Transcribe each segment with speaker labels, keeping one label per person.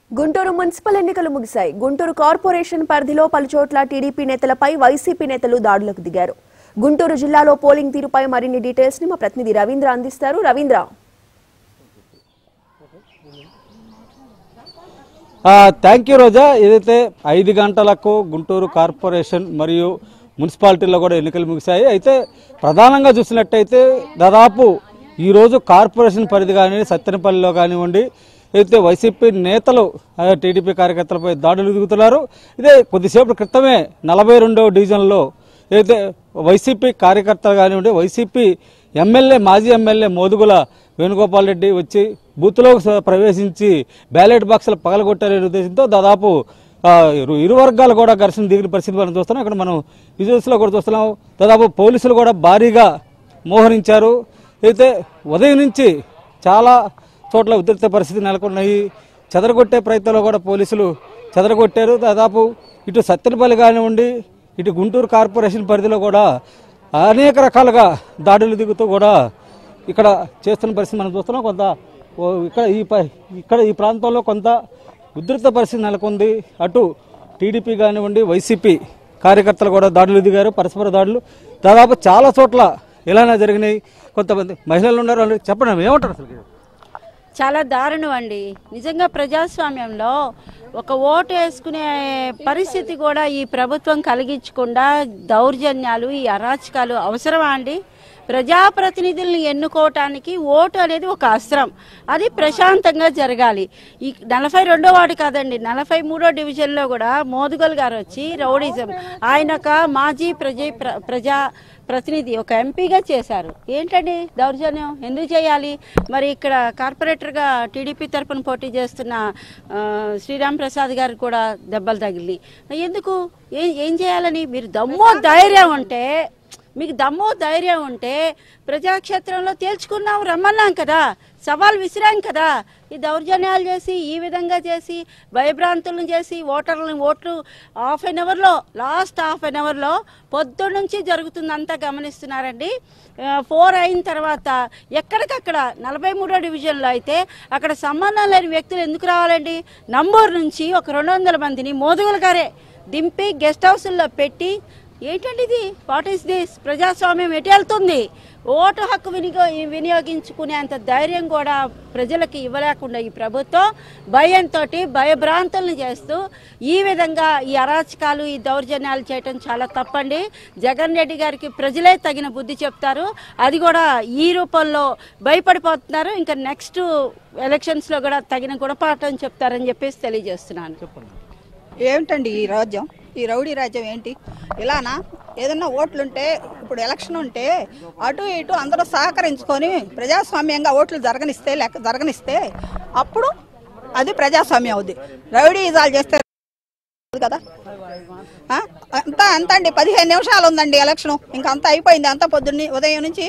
Speaker 1: Guntur municipal ఎన్నికలు ముగిశాయి Guntur corporation పరిధిలో పలుచోట్ల టీడీపీ నేతలపై వైసీపీ నేతలు దాడులకు దిగారు గుంటూరు జిల్లాలో పోలింగ్ తీరుపై మరిన్ని డీటెయిల్స్ ని మా ప్రతినిధి రవీంద్ర అందిస్తారు రవీంద్ర
Speaker 2: థ్యాంక్ యూ రోజా ఏదైతే ఐదు గంటలకు గుంటూరు కార్పొరేషన్ మరియు మున్సిపాలిటీలో కూడా ఎన్నికలు ముగిశాయి అయితే ప్రధానంగా చూసినట్టయితే దాదాపు ఈరోజు కార్పొరేషన్ పరిధి కానివ్వండి సత్తెనపల్లిలో కానివ్వండి అయితే వైసీపీ నేతలు ఆ, టీడీపీ కార్యకర్తలపై దాడులు దిగుతున్నారు ఇదే కొద్దిసేపు క్రితమే నలభై రెండవ డివిజన్లో ఏదైతే వైసీపీ కార్యకర్తలు కానివ్వండి వైసీపీ ఎమ్మెల్యే మాజీ ఎమ్మెల్యే మోదుగుల వేణుగోపాల్ రెడ్డి వచ్చి బూత్లో స- ప్రవేశించి బ్యాలెట్ బాక్సులు పగలగొట్టారనే ఉద్దేశంతో దాదాపు ఆ, ఇరు ఇరు వర్గాలు కూడా ఘర్షణ దిగిన పరిస్థితి మనం చూస్తున్నాం ఇక్కడ మనం విజువల్స్లో కూడా చూస్తున్నాం దాదాపు పోలీసులు కూడా భారీగా మోహరించారు అయితే ఉదయం నుంచి చాలా చోట్ల ఉద్రిక్త పరిస్థితి నెలకొన్నాయి చెదరగొట్టే ప్రయత్నంలో కూడా పోలీసులు చెదరగొట్టారు దాదాపు ఇటు సత్తెనపల్లి కానివ్వండి ఇటు గుంటూరు కార్పొరేషన్ పరిధిలో కూడా అనేక రకాలుగా దాడులు దిగుతూ కూడా ఇక్కడ చేస్తున్న పరిస్థితి మనం చూస్తున్నాం కొంత ఓ ఇక్కడ ఈ ప- ఇక్కడ ఈ ప్రాంతంలో కొంత ఉధృత పరిస్థితి నెలకొంది అటు టీడీపీ కానివ్వండి వైసీపీ కార్యకర్తలు కూడా దాడులు దిగారు పరస్పర దాడులు దాదాపు చాలా చోట్ల ఇలానే జరిగినాయి కొంతమంది మహిళలు ఉన్నారు వాళ్ళు చెప్పండి ఏమంటారు అసలు
Speaker 3: చాలా దారుణం అండి నిజంగా ప్రజాస్వామ్యంలో ఒక ఓటు వేసుకునే పరిస్థితి కూడా ఈ ప్రభుత్వం కలిగించకుండా దౌర్జన్యాలు ఈ అరాచకాలు అవసరమా అండి ప్రజాప్రతినిధులను ఎన్నుకోవటానికి ఓటు అనేది ఒక అస్త్రం అది ప్రశాంతంగా జరగాలి ఈ నలభై రెండో వార్డు కాదండి నలభై మూడో డివిజన్లో కూడా మోదుగల్ గారు వచ్చి రౌడిజం ఆయన ఒక మాజీ ప్రజా ప్రజా ప్రతినిధి ఒక ఎంపీగా చేశారు ఏంటండి దౌర్జన్యం ఎందుకు చేయాలి మరి ఇక్కడ కార్పొరేటర్గా టీడీపీ తరపున పోటీ చేస్తున్న ఆ, శ్రీరామ్ ప్రసాద్ గారు కూడా దెబ్బలు తగిలి ఎందుకు ఏం ఏం చేయాలని మీరు దమ్మో ధైర్యం ఉంటే మీకు దమ్ము ధైర్యం ఉంటే ప్రజాక్షేత్రంలో తేల్చుకున్నాం రమ్మన్నాం కదా సవాల్ విసిరాం కదా ఈ దౌర్జన్యాలు చేసి ఈ విధంగా చేసి భయభ్రాంతులను చేసి ఓటర్లను ఓట్లు హాఫ్ అన్ అవర్లో లాస్ట్ హాఫ్ అన్ అవర్లో పొద్దున్న నుంచి జరుగుతుందంతా గమనిస్తున్నారండి ఫోర్ అయిన తర్వాత ఎక్కడికక్కడ నలభై మూడో డివిజన్లో అయితే అక్కడ సంబంధం లేని వ్యక్తులు ఎందుకు రావాలండి నంబూరు నుంచి ఒక రెండు వందల మందిని మోదుగుల గారే దింపి గెస్ట్ హౌస్ల్లో పెట్టి ఏంటండి ఇది వాట్ ఈస్ దిస్ ప్రజాస్వామ్యం ఎటు వెళ్తుంది ఓటు హక్కు వినియో వినియోగించుకునేంత ధైర్యం కూడా ప్రజలకు ఇవ్వలేకుండా ఈ ప్రభుత్వం భయంతో భయభ్రాంతులను చేస్తూ ఈ విధంగా ఈ అరాచకాలు ఈ దౌర్జన్యాలు చేయటం చాలా తప్పండి జగన్ రెడ్డి గారికి ప్రజలే తగిన బుద్ధి చెప్తారు అది కూడా ఈ రూపంలో భయపడిపోతున్నారు ఇంకా నెక్స్ట్ ఎలక్షన్స్లో కూడా తగిన గుణపాఠం చెప్తారని చెప్పేసి తెలియజేస్తున్నాను
Speaker 4: ఏమిటండి ఈ రాజ్యం ఈ రౌడీ రాజ్యం ఏంటి ఇలానా ఏదన్నా ఓట్లుంటే ఇప్పుడు ఎలక్షన్ ఉంటే అటు ఇటు అందరూ సహకరించుకొని ప్రజాస్వామ్యంగా ఓట్లు జరగనిస్తే లెక్క జరగనిస్తే అప్పుడు అది ప్రజాస్వామ్యం అవుద్ది రౌడీజాలు చేస్తే కాదు కదా ఆ? అంతా అంతా అండి పదిహేను నిమిషాలు ఉందండి ఎలక్షన్ ఇంకా అంతా అయిపోయింది అంతా పొద్దున్నే ఉదయం నుంచి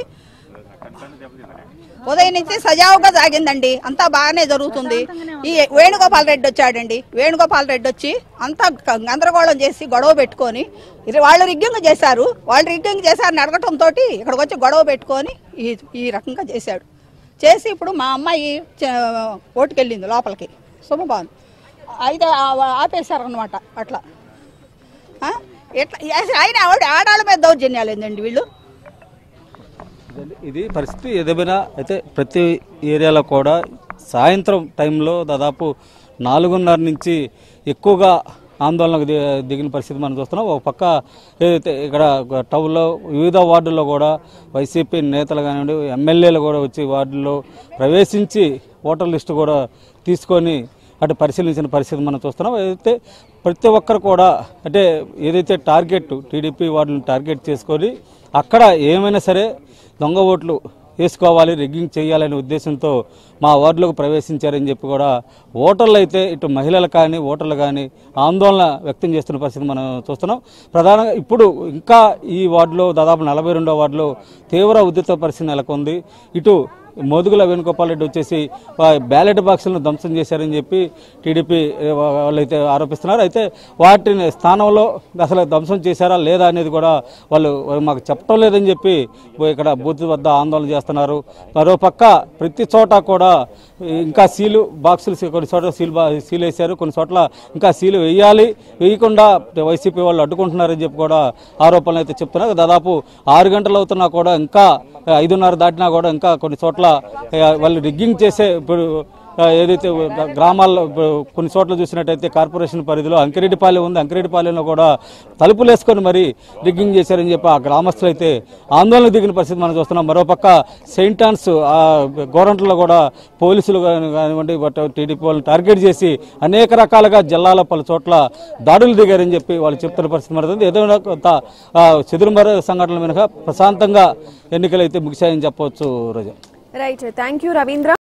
Speaker 4: ఉదయం నుంచి సజావుగా సాగిందండి అంతా బాగానే జరుగుతుంది ఈ వేణుగోపాల్ రెడ్డి వచ్చాడండి వేణుగోపాల్ రెడ్డి వచ్చి అంతా గ- గందరగోళం చేసి గొడవ పెట్టుకొని ఇది వాళ్ళు రిగ్గింగ్ చేశారు వాళ్ళు రిగ్గింగ్ చేశారని అడగటంతో ఇక్కడికి వచ్చి గొడవ పెట్టుకొని ఈ ఈ రకంగా చేశాడు చేసి ఇప్పుడు మా అమ్మాయి చ- ఓటుకెళ్ళింది లోపలికి శుభభావం అయితే ఆ- ఆపేశారనమాట అట్లా ఆ? ఎట్లా ఆయన ఆవిడ ఆడాళ్ళ మీద దౌర్జన్యాలు ఏందండి వీళ్ళు
Speaker 2: ఇదండి, ఇది పరిస్థితి ఏదేమైనా అయితే ప్రతి ఏరియాలో కూడా సాయంత్రం టైంలో దాదాపు నాలుగున్నర నుంచి ఎక్కువగా ఆందోళనకు ది- దిగిన పరిస్థితి మనం చూస్తున్నాం ఒక పక్క ఏదైతే ఇక్కడ టౌన్లో వివిధ వార్డుల్లో కూడా వైసీపీ నేతలు కానివ్వండి ఎమ్మెల్యేలు కూడా వచ్చి వార్డుల్లో ప్రవేశించి ఓటర్ లిస్టు కూడా తీసుకొని అటు పరిశీలించిన పరిస్థితి మనం చూస్తున్నాం అయితే ప్రతి ఒక్కరు కూడా అంటే ఏదైతే టార్గెట్ టీడీపీ వార్డులను టార్గెట్ చేసుకొని అక్కడ ఏమైనా సరే దొంగ ఓట్లు వేసుకోవాలి రిగ్గింగ్ చేయాలనే ఉద్దేశంతో మా వార్డులోకి ప్రవేశించారని చెప్పి కూడా ఓటర్లు అయితే ఇటు మహిళలు కానీ ఓటర్లు కానీ ఆందోళన వ్యక్తం చేస్తున్న పరిస్థితి మనం చూస్తున్నాం ప్రధానంగా ఇప్పుడు ఇంకా ఈ వార్డులో దాదాపు నలభై రెండో వార్డులో తీవ్ర ఉద్రిక్త పరిస్థితి నెలకొంది ఇటు మోదుగుల వేణుగోపాల్ రెడ్డి వచ్చేసి ఆ, బ్యాలెట్ బాక్సులను ధ్వంసం చేశారని చెప్పి టీడీపీ వాళ్ళైతే ఆరోపిస్తున్నారు అయితే వాటిని స్థానంలో అసలు ధ్వంసం చేశారా లేదా అనేది కూడా వాళ్ళు వాళ్ళు మాకు చెప్పడం లేదని చెప్పి ఇక్కడ బూత్ వద్ద ఆందోళన చేస్తున్నారు మరోపక్క ప్రతి చోట కూడా ఇంకా సీలు బాక్సులు సీ- కొన్ని చోట్ల సీల్ బా సీల్ వేశారు కొన్ని చోట్ల ఇంకా సీలు వేయాలి వేయకుండా వైసీపీ వాళ్ళు అడ్డుకుంటున్నారని చెప్పి కూడా ఆరోపణలు అయితే చెప్తున్నారు దాదాపు ఆరు గంటలు అవుతున్నా కూడా ఇంకా ఐదున్నర దాటినా కూడా ఇంకా కొన్ని చోట్ల ఆ, వాళ్ళు రిగ్గింగ్ చేసే ఇప్పుడు ఆ, ఏదైతే గ్రా- గ్రామాల్లో ఇప్పుడు కొన్ని చోట్ల చూసినట్టయితే కార్పొరేషన్ పరిధిలో అంకిరెడ్డిపాలెం ఉంది అంకిరెడ్డిపాలెంలో కూడా తలుపులు వేసుకొని మరి రిగ్గింగ్ చేశారని చెప్పి ఆ గ్రామస్తులు అయితే ఆందోళన దిగిన పరిస్థితి మనం చూస్తున్నాం మరోపక్క సెయింట్ ఆన్స్ ఆ గోరంట్లో కూడా పోలీసులు కాని- కానివ్వండి బట్ టీడీపీ వాళ్ళని టార్గెట్ చేసి అనేక రకాలుగా జిల్లాలో పలు చోట్ల దాడులు దిగారని చెప్పి వాళ్ళు చెప్తున్న పరిస్థితి మరి ఏదైనా కొంత ఆ, చెదురుమర సంఘటనల మినహా ప్రశాంతంగా ఎన్నికలు అయితే ముగిశాయని చెప్పవచ్చు రోజు
Speaker 1: రైట్ థ్యాంక్ యూ రవీంద్ర